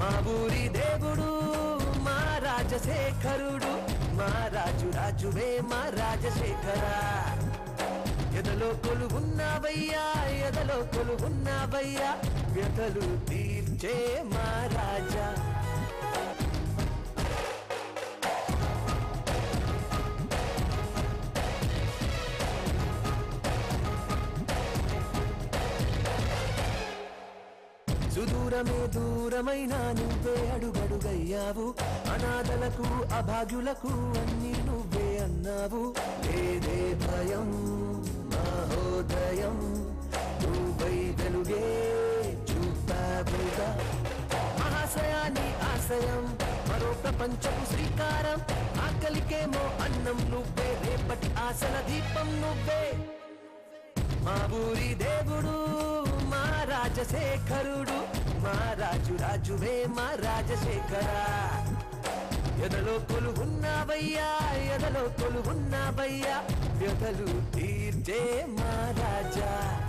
మా ఊరి దేవుడు మా రాజశేఖరుడు మా రాజు రాజువే మా రాజశేఖరా ఎదలో కొలు ఉన్నావయ్యా ఎదలో కొలు ఉన్నావయ్యా వ్యతలు తీర్చే మా రాజా సుదూరమే దూరమైన నువ్వే అడుగడుగయ్యావు అనాథలకు అభాగ్యులకు అన్ని నువ్వే అన్నావు ఏదే భయం మహోదయం నువ్వై వెలుగే చూపావుగా మహాశయాని ఆశయం మరో ప్రపంచపు శ్రీకారం ఆకలికేమో అన్నం నువ్వే రేపటి ఆశల దీపం నువ్వే మా ఊరి దేవుడు మా రాజశేఖరుడు మా రాజు రాజువే మా రాజశేఖరా ఎదలో కొలు ఉన్నావయ్యా ఎదలో కొలు ఉన్నావయ్యా వ్యతలు తీర్చే మా రాజా